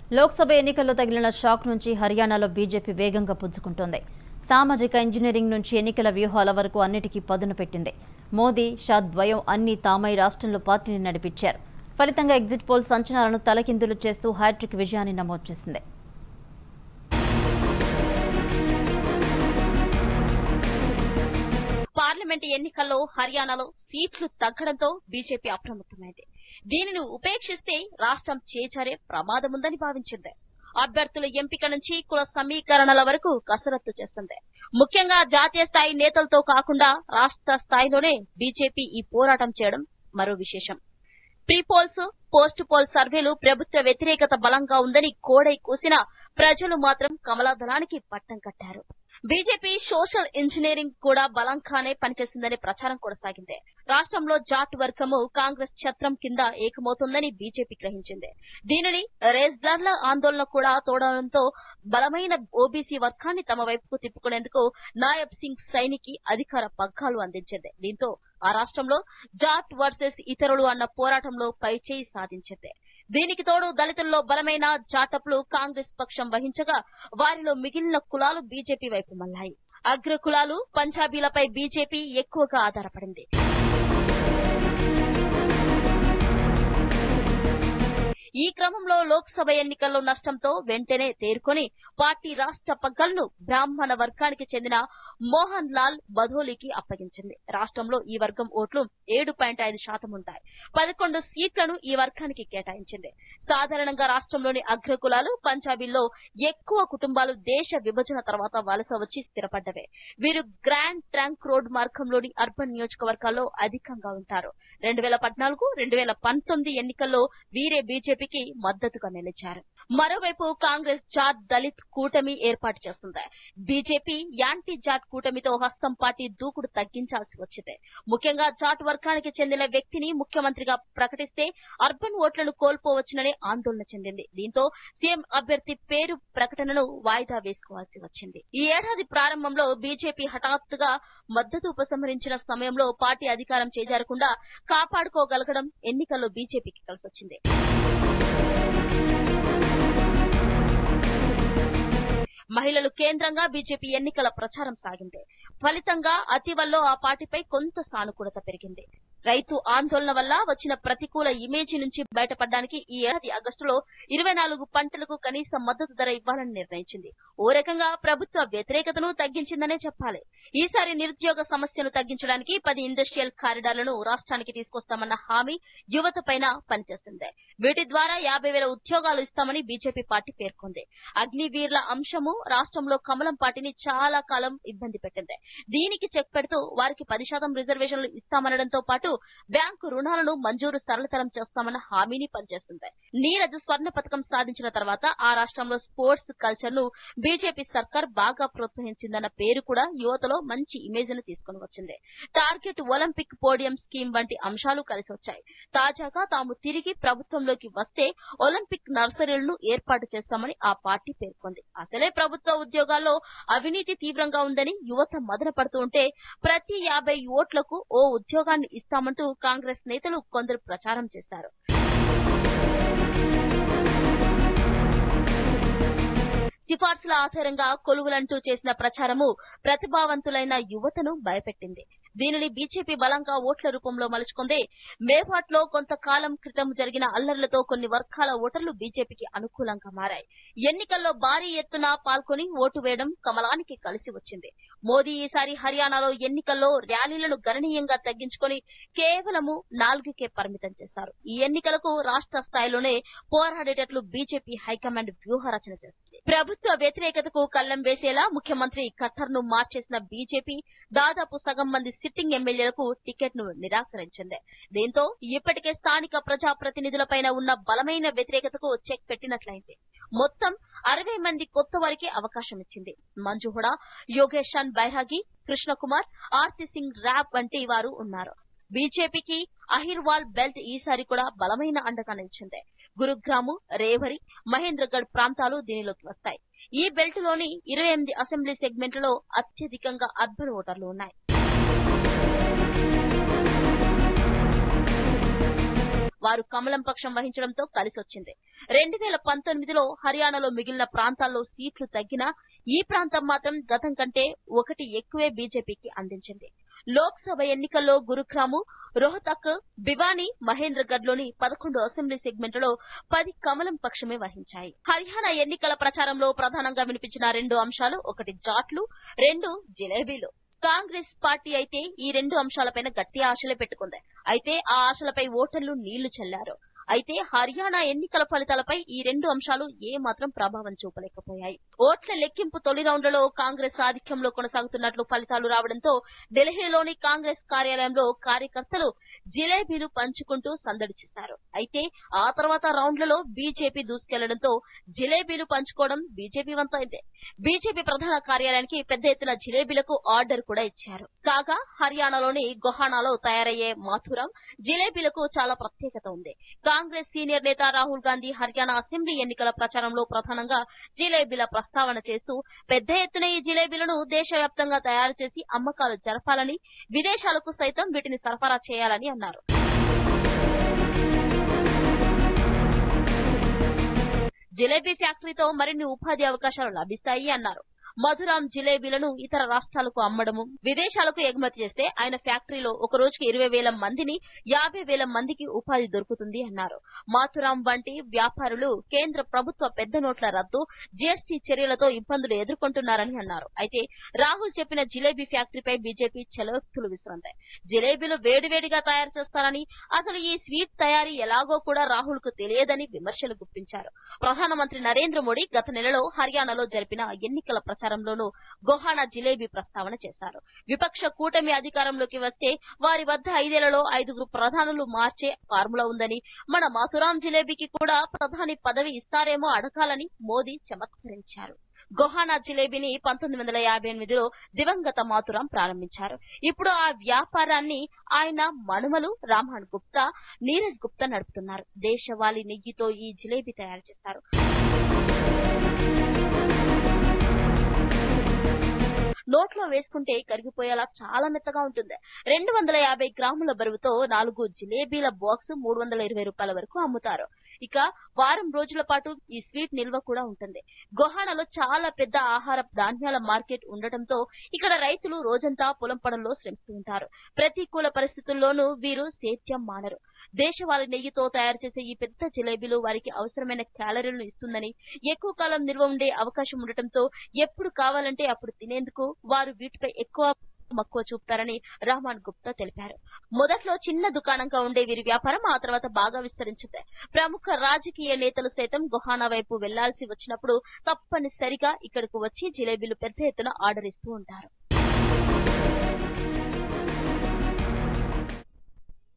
లోక్సభ ఎన్నికల్లో తగిలిన షాక్ నుంచి హర్యానాలో బీజేపీ వేగంగా పుంజుకుంటోంది సామాజిక ఇంజనీరింగ్ నుంచి ఎన్నికల వ్యూహాల వరకు అన్నిటికీ పదును పెట్టింది మోదీ షా ద్వయం అన్ని తామై రాష్ట్రంలో పార్టీని నడిపించారు ఫలితంగా ఎగ్జిట్ పోల్స్ అంచనాలను తలకిందులు చేస్తూ హ్యాట్రిక్ విజయాన్ని నమోదు చేసింది పార్లమెంట్ ఎన్నికల్లో హర్యానాలో సీట్లు తగ్గడంతో బీజేపీ అప్రమత్తమైంది దీనిని ఉపేక్షిస్తే రాష్ట్రం చేజారే ప్రమాదముందని భావించింది అభ్యర్థుల ఎంపిక నుంచి కుల సమీకరణల వరకు కసరత్తు చేస్తుంది ముఖ్యంగా జాతీయ స్థాయి నేతలతో కాకుండా రాష్ట్ర స్థాయిలోనే బీజేపీ ఈ పోరాటం చేయడం మరో విశేషం ప్రీ పోల్స్ పోస్ట్ పోల్ సర్వేలు ప్రభుత్వ వ్యతిరేకత బలంగా ఉందని కోడై కూసిన ప్రజలు మాత్రం కమలాదళానికి పట్టం కట్టారు బీజేపీ సోషల్ ఇంజనీరింగ్ కూడా బలంగానే పనిచేసిందనే ప్రచారం కొనసాగింది రాష్ట్రంలో జాట్ వర్గము కాంగ్రెస్ ఛత్రం కింద ఏకమవుతుందని బీజేపీ గ్రహించింది దీనిని రేజ్లర్ల ఆందోళన కూడా తోడడంతో బలమైన ఓబీసీ వర్గాన్ని తమ వైపుకు తిప్పుకునేందుకు నాయబ్ సింగ్ సైనికి అధికార పగ్గాలు అందించింది దీంతో ఆ రాష్ట్రంలో జాట్ వర్సెస్ ఇతరులు అన్న పోరాటంలో పైచేయి సాధించింది దీనికి తోడు దళితుల్లో బలమైన జాటప్లు కాంగ్రెస్ పక్షం వహించగా వారిలో మిగిలిన కులాలు బీజేపీ వైపు మళ్లాయి అగ్ర కులాలు పంజాబీలపై బీజేపీ ఎక్కువగా ఆధారపడింది ఈ క్రమంలో లోక్సభ ఎన్నికల్లో నష్టంతో వెంటనే తేరుకొని పార్టీ రాష్ట్ర పగ్గలను బ్రాహ్మణ వర్గానికి చెందిన మోహన్ లాల్ బధోలికి అప్పగించింది రాష్ట్రంలో ఈ వర్గం ఓట్లు ఏడు పాయింట్ ఐదు శాతం ఉంటాయి పదకొండు సీట్లను ఈ వర్గానికి కేటాయించింది సాధారణంగా రాష్ట్రంలోని అగ్రకులాలు పంజాబీల్లో ఎక్కువ కుటుంబాలు దేశ విభజన తర్వాత వలస వచ్చి స్థిరపడ్డవే వీరు గ్రాండ్ ట్రంక్ రోడ్ మార్గంలోని అర్బన్ నియోజకవర్గాల్లో అధికంగా ఉంటారు రెండు వేల పద్నాలుగు రెండు వేల పంతొమ్మిది ఎన్నికల్లో వీరే బీజేపీకి మద్దతుగా నిలిచారు మరోవైపు కాంగ్రెస్ జాట్ దళిత్ కూటమి ఏర్పాటు చేస్తుంది బీజేపీ యాంటీ జాట్ కూటమితో హస్తం పార్టీ దూకుడు తగ్గించాల్సి వచ్చింది ముఖ్యంగా జాట్ వర్గానికి చెందిన వ్యక్తిని ముఖ్యమంత్రిగా ప్రకటిస్తే అర్బన్ ఓట్లను కోల్పోవచ్చునని ఆందోళన చెందింది దీంతో సీఎం అభ్యర్థి పేరు ప్రకటనను వాయిదా వేసుకోవాల్సి వచ్చింది ఈ ఏడాది ప్రారంభంలో బీజేపీ హఠాత్తుగా మద్దతు ఉపసంహరించిన సమయంలో పార్టీ అధికారం చేజారకుండా కాపాడుకోగలగడం ఎన్నికల్లో బీజేపీకి కలిసొచ్చింది మహిళలు కేంద్రంగా బీజేపీ ఎన్నికల ప్రచారం సాగింది ఫలితంగా అతివల్లో ఆ పార్టీపై కొంత సానుకూలత పెరిగింది రైతు ఆందోళన వల్ల వచ్చిన ప్రతికూల ఇమేజీ నుంచి బయటపడడానికి ఈ ఏడాది ఆగస్టులో ఇరవై నాలుగు పంటలకు కనీస మద్దతు ధర ఇవ్వాలని నిర్ణయించింది ఓ రకంగా ప్రభుత్వ వ్యతిరేకతను తగ్గించిందనే చెప్పాలి ఈసారి నిరుద్యోగ సమస్యను తగ్గించడానికి పది ఇండస్ట్రియల్ కారిడార్లను రాష్ట్రానికి తీసుకొస్తామన్న హామీ యువత పైన పనిచేస్తుంది వీటి ద్వారా యాభై వేల ఉద్యోగాలు ఇస్తామని బీజేపీ పార్టీ పేర్కొంది అగ్నివీర్ల అంశము రాష్ట్రంలో కమలం పార్టీని చాలా కాలం ఇబ్బంది పెట్టింది దీనికి చెక్ పెడుతూ వారికి పది శాతం రిజర్వేషన్లు ఇస్తామనడంతో పాటు బ్యాంకు రుణాలను మంజూరు సరళతరం చేస్తామన్న హామీని పనిచేస్తుంది నీరజ్ స్వర్ణ పథకం సాధించిన తర్వాత ఆ రాష్ట్రంలో స్పోర్ట్స్ కల్చర్ ను బీజేపీ సర్కార్ బాగా ప్రోత్సహించిందన్న పేరు కూడా యువతలో మంచి ఇమేజ్ ను తీసుకుని వచ్చింది టార్గెట్ ఒలింపిక్ పోడియం స్కీమ్ వంటి అంశాలు కలిసి వచ్చాయి తాజాగా తాము తిరిగి ప్రభుత్వంలోకి వస్తే ఒలింపిక్ నర్సరీలను ఏర్పాటు చేస్తామని ఆ పార్టీ పేర్కొంది అసలే ప్రభుత్వ ఉద్యోగాల్లో అవినీతి తీవ్రంగా ఉందని యువత మదన పడుతూ ఉంటే ప్రతి యాభై ఓట్లకు ఓ ఉద్యోగాన్ని ఇస్తామంటూ కాంగ్రెస్ నేతలు కొందరు ప్రచారం చేశారు సిఫార్సుల ఆధారంగా కొలువులంటూ చేసిన ప్రచారము ప్రతిభావంతులైన యువతను భయపెట్టింది దీనిని బీజేపీ బలంగా ఓట్ల రూపంలో మలుచుకుంది మేవాట్ లో కొంతకాలం క్రితం జరిగిన అల్లర్లతో కొన్ని వర్గాల ఓటర్లు బీజేపీకి అనుకూలంగా మారాయి ఎన్నికల్లో భారీ ఎత్తున పాల్గొని ఓటు వేయడం కమలానికి కలిసి వచ్చింది మోదీ ఈసారి హర్యానాలో ఎన్నికల్లో ర్యాలీలను గణనీయంగా తగ్గించుకొని కేవలము నాలుగుకే పరిమితం చేశారు ఈ ఎన్నికలకు రాష్ట్ర స్థాయిలోనే పోరాడేటట్లు బీజేపీ హైకమాండ్ వ్యూహరచన చేస్తుంది ప్రభుత్వ వ్యతిరేకతకు కళ్లెం వేసేలా ముఖ్యమంత్రి ఖట్టర్ ను మార్చేసిన బీజేపీ దాదాపు సగం మంది సిట్టింగ్ ఎమ్మెల్యేలకు టికెట్ ను నిరాకరించింది దీంతో ఇప్పటికే స్థానిక ప్రజాప్రతినిధులపైన ఉన్న బలమైన వ్యతిరేకతకు చెక్ పెట్టినట్లయింది మొత్తం అరవై మంది కొత్త వారికి అవకాశం ఇచ్చింది మంజుహుడా యోగేశాన్ బైరాగి కృష్ణకుమార్ ఆర్తి సింగ్ ర్యాబ్ వంటి వారు ఉన్నారు బీజేపీకి అహిర్వాల్ బెల్ట్ ఈసారి కూడా బలమైన అండగా నిలిచింది గురుగ్రాము రేవరి మహేంద్రగఢ్ ప్రాంతాలు దీనిలోకి వస్తాయి ఈ బెల్ట్ లోని ఇరవై ఎనిమిది అసెంబ్లీ సెగ్మెంట్లలో అత్యధికంగా అర్బన్ ఓటర్లు ఉన్నాయి వారు కమలం పక్షం వహించడంతో కలిసొచ్చింది రెండు వేల పంతొమ్మిదిలో హర్యానాలో మిగిలిన ప్రాంతాల్లో సీట్లు తగ్గినా ఈ ప్రాంతం మాత్రం గతం కంటే ఒకటి ఎక్కువే బీజేపీకి అందించింది లోక్సభ ఎన్నికల్లో గురుగ్రాము రోహతక్ భివానీ మహేంద్రగఢ్ లోని పదకొండు అసెంబ్లీ సెగ్మెంట్లలో పది కమలం పక్షమే వహించాయి హర్యానా ఎన్నికల ప్రచారంలో ప్రధానంగా వినిపించిన రెండు అంశాలు ఒకటి జాట్లు రెండు జిలేబీలు కాంగ్రెస్ పార్టీ అయితే ఈ రెండు అంశాలపైన గట్టి ఆశలే పెట్టుకుంది అయితే ఆ ఆశలపై ఓటర్లు నీళ్లు చల్లారు అయితే హర్యానా ఎన్నికల ఫలితాలపై ఈ రెండు అంశాలు ఏ మాత్రం ప్రభావం చూపలేకపోయాయి ఓట్ల లెక్కింపు తొలి రౌండ్లలో కాంగ్రెస్ ఆధిక్యంలో కొనసాగుతున్నట్లు ఫలితాలు రావడంతో ఢిల్లీలోని కాంగ్రెస్ కార్యాలయంలో కార్యకర్తలు జిలేబీలు పంచుకుంటూ సందడి చేశారు అయితే ఆ తర్వాత రౌండ్లలో బీజేపీ దూసుకెళ్లడంతో జిలేబీలు పంచుకోవడం బీజేపీ వంతైంది బీజేపీ ప్రధాన కార్యాలయానికి పెద్ద ఎత్తున జిలేబీలకు ఆర్డర్ కూడా ఇచ్చారు కాగా హర్యానాలోని గొహానాలో తయారయ్యే మాథురం జిలేబీలకు చాలా ప్రత్యేకత ఉంది కాంగ్రెస్ సీనియర్ నేత రాహుల్ గాంధీ హర్యానా అసెంబ్లీ ఎన్నికల ప్రచారంలో ప్రధానంగా జిలేబీల ప్రస్తావన చేస్తూ పెద్ద ఎత్తున ఈ జిలేబీలను దేశవ్యాప్తంగా తయారు చేసి అమ్మకాలు జరపాలని విదేశాలకు సైతం వీటిని సరఫరా చేయాలని అన్నారు జిలేబీ ఫ్యాక్టరీతో మరిన్ని ఉపాధి అవకాశాలు లభిస్తాయి అన్నారు మధురాం జిలేబీలను ఇతర రాష్ట్రాలకు అమ్మడము విదేశాలకు ఎగుమతి చేస్తే ఆయన ఫ్యాక్టరీలో ఒక రోజుకి ఇరవై వేల మందిని యాభై వేల మందికి ఉపాధి దొరుకుతుంది అన్నారు మాథురాం వంటి వ్యాపారులు కేంద్ర ప్రభుత్వ పెద్ద నోట్ల రద్దు జీఎస్టీ చర్యలతో ఇబ్బందులు ఎదుర్కొంటున్నారని అన్నారు అయితే రాహుల్ చెప్పిన జిలేబీ ఫ్యాక్టరీపై బీజేపీ చెలవెత్తులు విసురుంది జిలేబీలు వేడివేడిగా తయారు చేస్తారని అసలు ఈ స్వీట్ తయారీ ఎలాగో కూడా రాహుల్ కు తెలియదని విమర్శలు గుప్పించారు ప్రధానమంత్రి నరేంద్ర మోడీ గత నెలలో హర్యానాలో జరిపిన ఎన్నికల ప్రచారంలోనూ గోహానా జిలేబీ ప్రస్తావన చేశారు విపక్ష కూటమి అధికారంలోకి వస్తే వారి వద్ద ఐదేళ్లలో ఐదుగురు ప్రధానులు మార్చే ఫార్ములా ఉందని మన మాథురాం జిలేబీకి కూడా ప్రధాని పదవి ఇస్తారేమో అడగాలని మోదీ చమత్కరించారు గోహానా జిలేబీని పంతొమ్మిది వందల యాభై ఎనిమిదిలో దివంగత మాతురాం ప్రారంభించారు ఇప్పుడు ఆ వ్యాపారాన్ని ఆయన మనుమలు రామ్హాన్ గుప్తా నీరజ్ గుప్తా నడుపుతున్నారు దేశవాళీ నెయ్యితో ఈ జిలేబీ తయారు చేస్తారు నోట్లో వేసుకుంటే కరిగిపోయేలా చాలా మెత్తగా ఉంటుంది రెండు వందల యాభై గ్రాముల బరువుతో నాలుగు జిలేబీల బాక్స్ మూడు వందల ఇరవై రూపాయల వరకు అమ్ముతారు ఇక వారం రోజుల పాటు ఈ స్వీట్ నిల్వ కూడా ఉంటుంది గోహానాలో చాలా పెద్ద ఆహార ధాన్యాల మార్కెట్ ఉండటంతో ఇక్కడ రైతులు రోజంతా పొలం పనుల్లో శ్రమిస్తూ ఉంటారు ప్రతికూల పరిస్థితుల్లోనూ వీరు సేద్యం మానరు దేశవాళీ నెయ్యితో తయారు చేసే ఈ పెద్ద జిలేబీలు వారికి అవసరమైన క్యాలరీలను ఇస్తుందని ఎక్కువ కాలం నిల్వ ఉండే అవకాశం ఉండటంతో ఎప్పుడు కావాలంటే అప్పుడు తినేందుకు వారు వీటిపై ఎక్కువ మక్కువ చూపుతారని రహమాన్ గుప్తా తెలిపారు మొదట్లో చిన్న దుకాణంగా ఉండే వీరి వ్యాపారం ఆ తర్వాత బాగా విస్తరించింది ప్రముఖ రాజకీయ నేతలు సైతం గొహానా వైపు వెళ్లాల్సి వచ్చినప్పుడు తప్పనిసరిగా ఇక్కడకు వచ్చి జిలేబీలు పెద్ద ఎత్తున ఆర్డర్ ఇస్తూ ఉంటారు